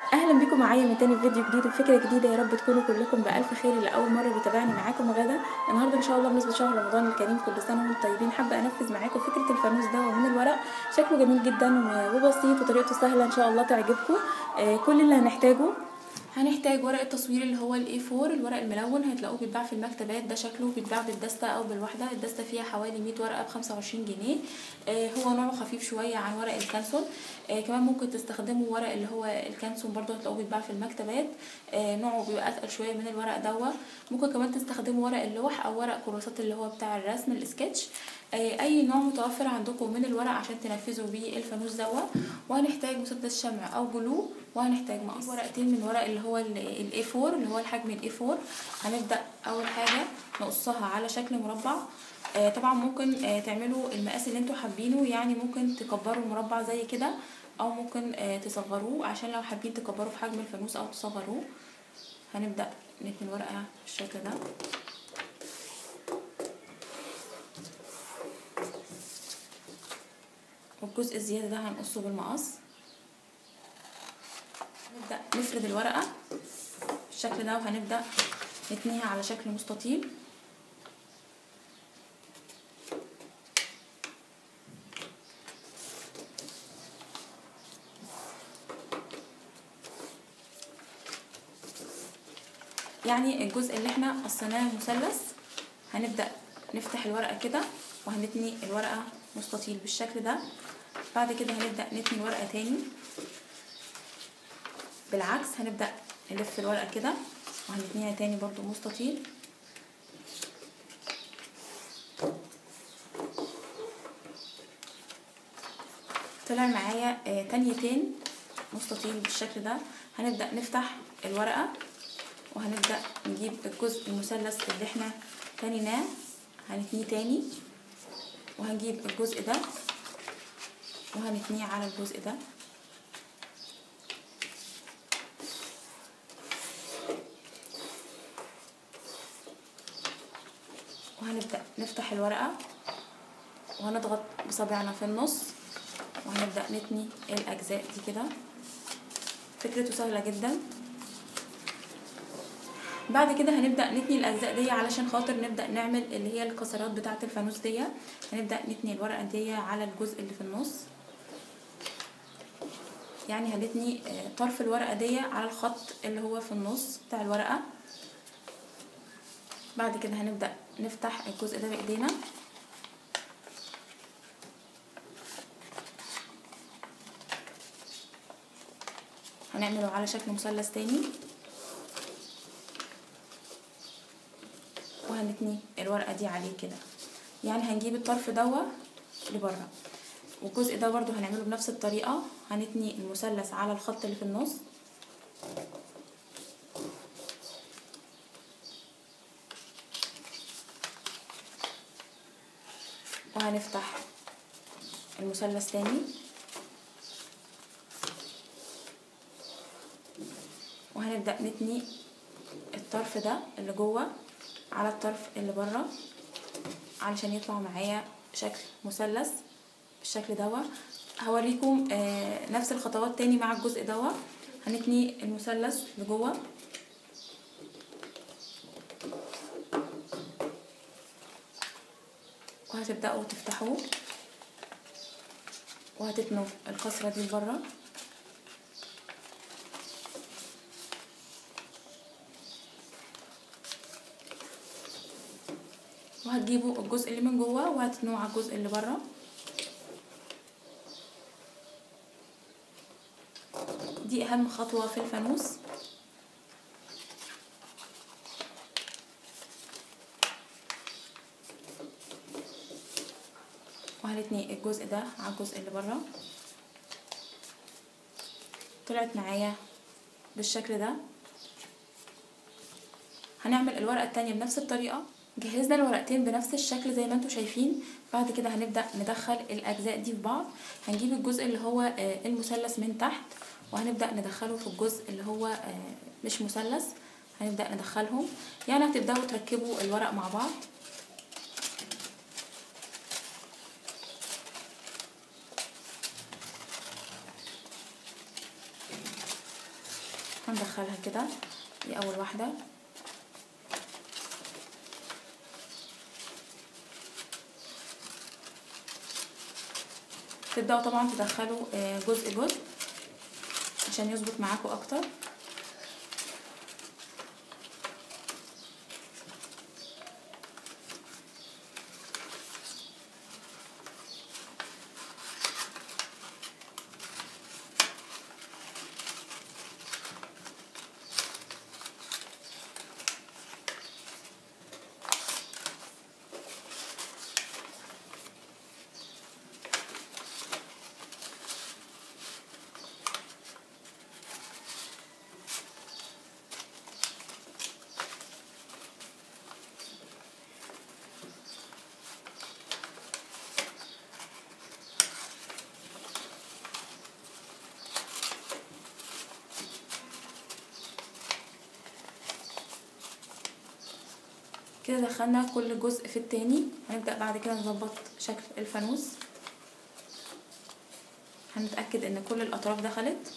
اهلا بيكم معايا من تاني فيديو جديد وفكره جديده يا رب تكونوا كلكم بالف خير اللي اول مره بيتابعني معاكم غدا النهارده ان شاء الله بمناسبه شهر رمضان الكريم كل سنه وانتم طيبين حابه انفذ معاكم فكره الفانوس ده ومن الورق شكله جميل جدا وبسيط وطريقته سهله ان شاء الله تعجبكم آه كل اللي هنحتاجه هنحتاج ورق التصوير اللي هو الاي 4 الورق الملون هتلاقوه بيتباع في المكتبات ده شكله بيتباع بالدسته او بالوحده الدسته فيها حوالي 100 ورقه ب 25 جنيه آه هو نوعه خفيف شويه عن ورق الكانسون آه كمان ممكن تستخدموا ورق اللي هو الكانسون برضو هتلاقوه بيتباع في المكتبات آه نوعه بيبقى اتقل شويه من الورق دوا ممكن كمان تستخدموا ورق اللوح او ورق كراسات اللي هو بتاع الرسم السكتش اي نوع متوفر عندكم من الورق عشان تنفذوا بيه الفانوس دوا وهنحتاج مسدس شمع او جلو وهنحتاج مقص ورقتين من ورق اللي هو الاي 4 اللي هو الحجم الاي 4 هنبدا اول حاجه نقصها على شكل مربع آه طبعا ممكن آه تعملوا المقاس اللي انتوا حابينه يعني ممكن تكبروا المربع زي كده او ممكن آه تصغروه عشان لو حابين تكبروا في حجم الفانوس او تصغروه هنبدا نتني الورقه بالشكل ده والجزء الزيادة ده هنقصه بالمقص نبدأ نفرد الورقة بالشكل ده وهنبدأ نتنيها على شكل مستطيل يعني الجزء اللي احنا قصيناه مثلث هنبدأ نفتح الورقة كده وهنتني الورقة مستطيل بالشكل ده بعد كده هنبدأ نتني الورقة تاني بالعكس هنبدأ نلف الورقة كده وهنتنيها تاني برضو مستطيل طلع معايا آه تانيتين مستطيل بالشكل ده هنبدأ نفتح الورقة وهنبدأ نجيب الجزء المثلث اللي احنا تنيناه هنتنيه تاني وهنجيب الجزء ده وهنتنيه على الجزء ده وهنبدأ نفتح الورقة وهنضغط بصابعنا في النص وهنبدأ نتني الأجزاء دي كده فكرته سهلة جدا بعد كده هنبدا نتني الاجزاء دي علشان خاطر نبدا نعمل اللي هي الكسرات بتاعه الفانوس دي هنبدا نتني الورقه دي على الجزء اللي في النص يعني هنتني طرف الورقه دي على الخط اللي هو في النص بتاع الورقه بعد كده هنبدا نفتح الجزء ده بايدينا هنعمله على شكل مثلث تاني وهنتني الورقة دي عليه كده يعني هنجيب الطرف دوا لبره والجزء ده برضو هنعمله بنفس الطريقة هنتني المثلث على الخط اللي في النص وهنفتح المثلث تاني وهنبدأ نتني الطرف ده اللي جوه على الطرف اللي بره علشان يطلع معايا شكل مثلث بالشكل دوا هوريكم آه نفس الخطوات تاني مع الجزء دوا هنتني المثلث لجوه وهتبدأوا تفتحوه وهتتنوا الكسرة دي لبره وهتجيبوا الجزء اللي من جوه وهتتنوه على الجزء اللي بره دي اهم خطوه في الفانوس وهنتني الجزء ده على الجزء اللي بره طلعت معايا بالشكل ده هنعمل الورقه التانية بنفس الطريقه جهزنا الورقتين بنفس الشكل زي ما انتم شايفين بعد كده هنبدأ ندخل الأجزاء دي في بعض هنجيب الجزء اللي هو المثلث من تحت وهنبدأ ندخله في الجزء اللي هو مش مثلث هنبدأ ندخلهم يعني هتبدأوا تركبوا الورق مع بعض هندخلها كده دي اول واحده تبداوا طبعا تدخلوا جزء جزء عشان يظبط معاكم اكتر كده دخلنا كل جزء في التاني هنبدأ بعد كده نظبط شكل الفانوس هنتأكد ان كل الأطراف دخلت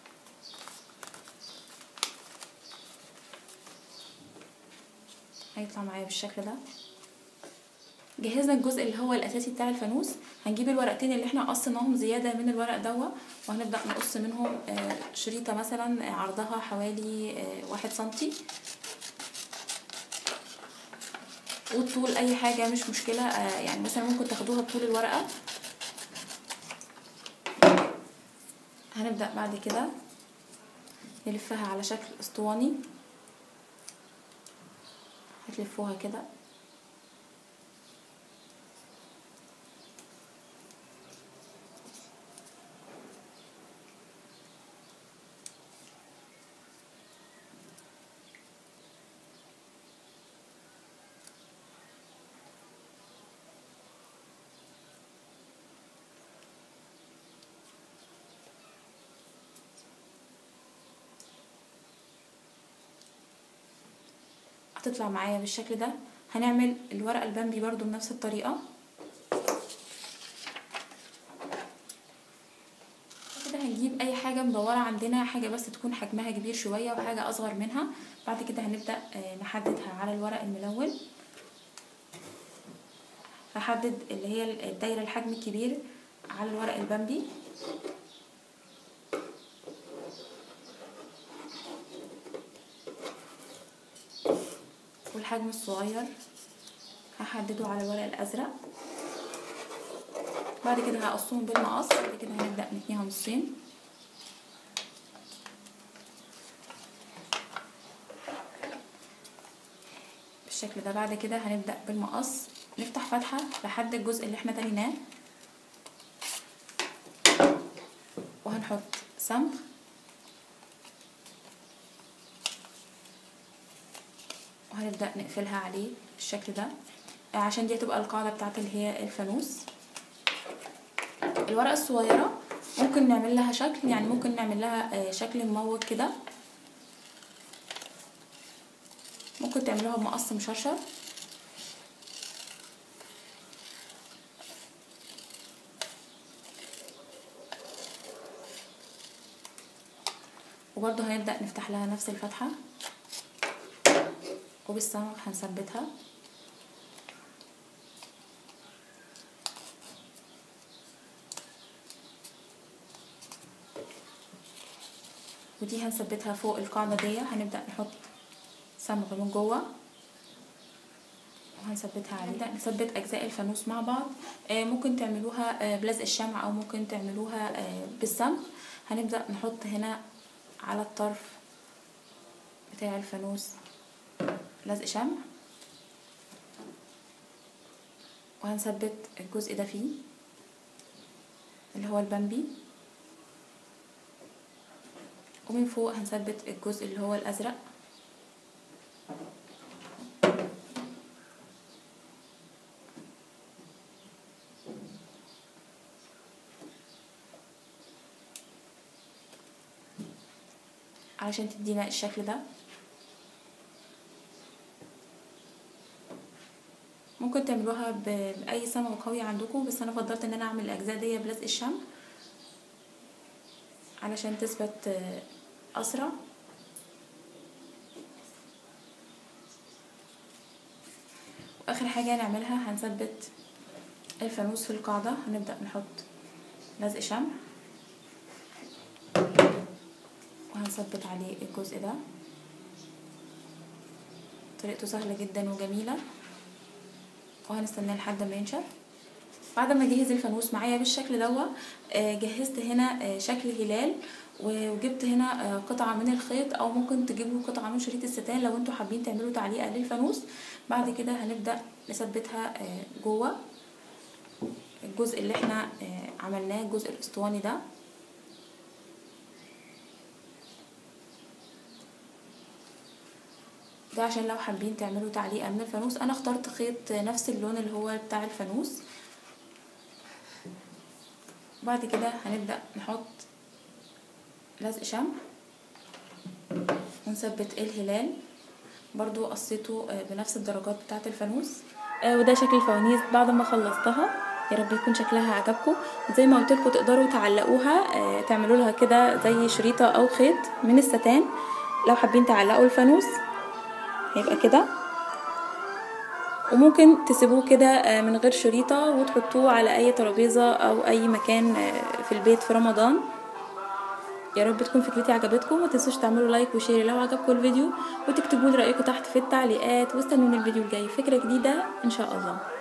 هيطلع معايا بالشكل ده جهزنا الجزء اللي هو الأساسي بتاع الفانوس هنجيب الورقتين اللي احنا قصيناهم زيادة من الورق دوا وهنبدأ نقص منهم شريطة مثلا عرضها حوالي واحد سنتي والطول اي حاجه مش مشكله آه يعني مثلا ممكن تاخدوها بطول الورقه هنبدا بعد كده نلفها على شكل اسطواني هتلفوها كده هتطلع معايا بالشكل ده هنعمل الورقة البامبي برضو بنفس الطريقة كده هنجيب اي حاجة مدورة عندنا حاجة بس تكون حجمها كبير شوية وحاجة اصغر منها بعد كده هنبدأ نحددها على الورق الملون هحدد اللي هي الدايرة الحجم الكبير على الورق البامبي والحجم الصغير هحدده على الورق الازرق بعد كده هقصهم بالمقص بعد كده هنبدا نتنيها نصين بالشكل ده بعد كده هنبدا بالمقص نفتح فتحه لحد الجزء اللي احنا تنيناه وهنحط صمغ وهنبدأ نقفلها عليه بالشكل ده عشان دي هتبقى القاعدة بتاعت اللي هي الفانوس الورقة الصغيرة ممكن نعمل لها شكل يعني ممكن نعمل لها شكل مموج كده ممكن تعملوها بمقص مشرشر وبرضه هنبدأ نفتح لها نفس الفتحة وبالصمغ هنثبتها ودي هنثبتها فوق القاعدة دي هنبدأ نحط صمغ من جوه وهنثبتها عليه نبدأ نثبت أجزاء الفانوس مع بعض آه ممكن تعملوها آه بلزق الشمع أو ممكن تعملوها آه بالصمغ هنبدأ نحط هنا على الطرف بتاع الفانوس لزق شمع وهنثبت الجزء ده فيه اللي هو البامبي ومن فوق هنثبت الجزء اللي هو الازرق علشان تدينا الشكل ده ممكن تعملوها باي صمغ قوي عندكم بس انا فضلت ان انا اعمل الاجزاء دي بلزق الشمع علشان تثبت اسرع اخر حاجه نعملها هنثبت الفانوس في القاعده هنبدا نحط لزق شمع وهنثبت عليه الجزء ده طريقته سهله جدا وجميله وهنستناه لحد ما ينشف بعد ما اجهز الفانوس معايا بالشكل دوا جهزت هنا شكل هلال وجبت هنا قطعة من الخيط او ممكن تجيبوا قطعة من شريط الستان لو انتوا حابين تعملوا تعليقة للفانوس بعد كده هنبدأ نثبتها جوه الجزء اللي احنا عملناه الجزء الاسطواني ده ده عشان لو حابين تعملوا تعليقة من الفانوس انا اخترت خيط نفس اللون اللي هو بتاع الفانوس بعد كده هنبدأ نحط لزق شمع ونثبت الهلال برضو قصيته بنفس الدرجات بتاعة الفانوس وده شكل الفوانيس بعد ما خلصتها يا رب يكون شكلها عجبكم زي ما قلت لكم تقدروا تعلقوها تعملوا لها كده زي شريطه او خيط من الستان لو حابين تعلقوا الفانوس هيبقى كده وممكن تسيبوه كده من غير شريطه وتحطوه على اي ترابيزه او اي مكان في البيت في رمضان يا رب تكون فكرتي عجبتكم ما تنسوش تعملوا لايك وشير لو عجبكم الفيديو وتكتبوا لي رايكم تحت في التعليقات واستنوني الفيديو الجاي فكره جديده ان شاء الله